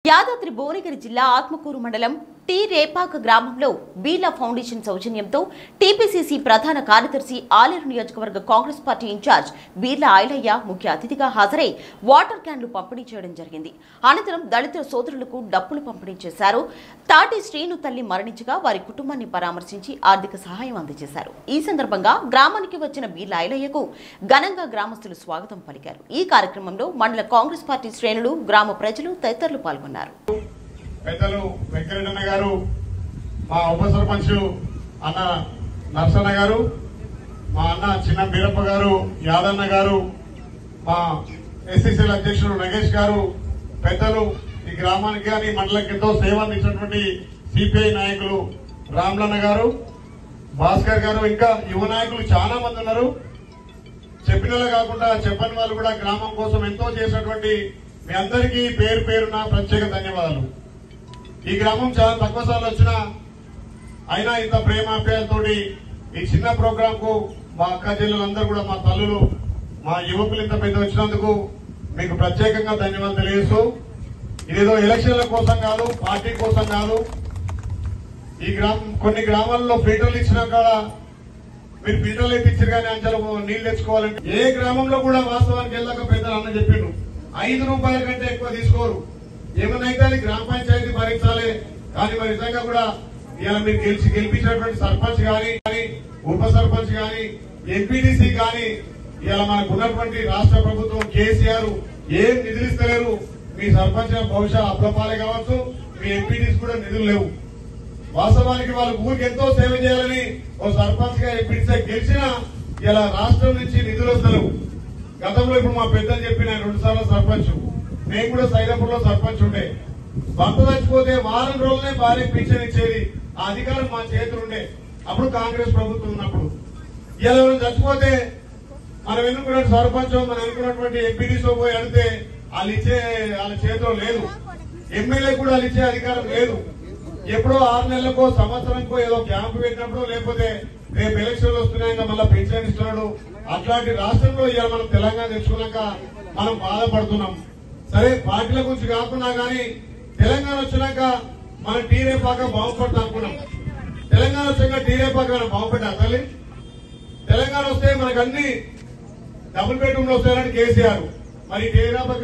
యాదాద్రి భువనగిరి జిల్లా ఆత్మకూరు మండలం టి రేపాక గ్రామంలో బీర్లా ఫౌండేషన్ సౌజన్యంతో టీపీసీసీ ప్రధాన కార్యదర్శి ఆలేరు నియోజకవర్గ కాంగ్రెస్ పార్టీ ఇన్ఛార్జ్ బీర్లా ఐలయ్య ముఖ్య అతిథిగా హాజరై వాటర్ క్యాన్లు పంపిణీ చేయడం జరిగింది అనంతరం దళిత సోదరులకు డప్పులు పంపిణీ చేశారు తాటి శ్రీను తల్లి మరణించగా వారి కుటుంబాన్ని పరామర్శించి ఆర్థిక సహాయం అందజేశారు ఈ సందర్భంగా గ్రామానికి వచ్చిన బీర్లా ఐలయ్యకు ఘనంగా గ్రామస్తులు స్వాగతం పలికారు ఈ కార్యక్రమంలో మండల కాంగ్రెస్ పార్టీ శ్రేణులు గ్రామ ప్రజలు తదితరులు పాల్గొన్నారు పెద్దలు వెంకరెడ్డన్న గారు మా ఉప సర్పంచ్ అన్న నర్సన్న గారు మా అన్న చిన్న బీరప్ప గారు యాదన్న గారు మా ఎస్సీసీల అధ్యక్షుడు నగేష్ గారు పెద్దలు ఈ గ్రామానికి కానీ మండలానికి ఎంతో సేవ అందించినటువంటి సిపిఐ నాయకులు రామ్లన్న గారు భాస్కర్ గారు ఇంకా యువ నాయకులు చాలా మంది ఉన్నారు చెప్పిన వాళ్ళు కాకుండా చెప్పని వాళ్ళు కూడా గ్రామం కోసం ఎంతో చేసినటువంటి మీ అందరికీ పేరు పేరున ప్రత్యేక ధన్యవాదాలు ఈ గ్రామం చాలా తక్కువ సార్లు వచ్చినా అయినా ఇంత ప్రేమాప్యాయతోటి ఈ చిన్న ప్రోగ్రాం కు మా అక్క చెల్లెలందరూ కూడా మా తల్లులు మా యువకులు ఇంత పెద్ద వచ్చినందుకు మీకు ప్రత్యేకంగా ధన్యవాదాలు తెలియజేస్తూ ఇదేదో ఎలక్షన్ల కోసం కాదు పార్టీ కోసం కాదు ఈ గ్రామం కొన్ని గ్రామాల్లో ఫిల్టర్లు ఇచ్చినా కూడా మీరు ఫిల్టర్లు ఇప్పించారు కానీ అంచెలు నీళ్లు తెచ్చుకోవాలంటే ఏ గ్రామంలో కూడా వాస్తవానికి వెళ్ళక పెద్దలు అన్న చెప్పిండు ఐదు రూపాయల కంటే ఎక్కువ తీసుకోరు ఏమన్నా అయితే అది గ్రామ పంచాయతీ భరించాలి కానీ మరి నిజంగా కూడా ఇలా మీరు గెలిచి గెలిపించినటువంటి సర్పంచ్ గాని కానీ ఉప సర్పంచ్ గాని ఎంపీటీసీ కానీ ఇలా మనకు ఉన్నటువంటి రాష్ట్ర ప్రభుత్వం కేసీఆర్ ఏం నిధులు ఇస్తలేరు మీ సర్పంచ్ బహుశా అప్లపాలే కావచ్చు మీ ఎంపీటీసీ కూడా నిధులు లేవు వాస్తవానికి వాళ్ళ ఊరికి ఎంతో సేవ చేయాలని ఓ సర్పంచ్ గా ఎంపీటీసీ గెలిచిన ఇలా రాష్ట్రం నుంచి నిధులు వస్తలేవు గతంలో ఇప్పుడు మా పెద్దలు చెప్పిన రెండు సార్లు సర్పంచ్ నేను కూడా సైదాపూర్ లో సర్పంచ్ ఉండే భర్త చచ్చిపోతే వారం రోజులనే భార్య పింఛన్ ఇచ్చేది ఆ అధికారం మా చేతులు ఉండే అప్పుడు కాంగ్రెస్ ప్రభుత్వం ఉన్నప్పుడు ఇలా ఎవరైనా చచ్చిపోతే మనం ఎన్నుకున్న సర్పంచ్ మనం ఎన్నుకున్నటువంటి ఎంపీడీసో పోయి అడిగితే వాళ్ళు ఇచ్చే వాళ్ళ చేతిలో లేదు ఎమ్మెల్యే కూడా వాళ్ళు ఇచ్చే అధికారం లేదు ఎప్పుడో ఆరు నెలలకో సంవత్సరంకో ఏదో క్యాంపు పెట్టినప్పుడు లేకపోతే రేపు ఎలక్షన్లు వస్తున్నాయి మళ్ళీ పెన్షన్ ఇస్తున్నాడు అట్లాంటి రాష్ట్రంలో ఇవాళ మనం తెలంగాణ తెచ్చుకున్నాక మనం బాధపడుతున్నాం సరే పార్టీల గురించి కాకుండా గానీ తెలంగాణ వచ్చినాక మనం టీరేపాక బాగుపడతాం అనుకున్నాం తెలంగాణ వచ్చాక టీరేపాక మనం బాగుపడ్డా తల్లి తెలంగాణ వస్తే మనకు అన్ని డబుల్ బెడ్రూమ్లు వస్తాయని కేసీఆర్ మరి టీరేపాక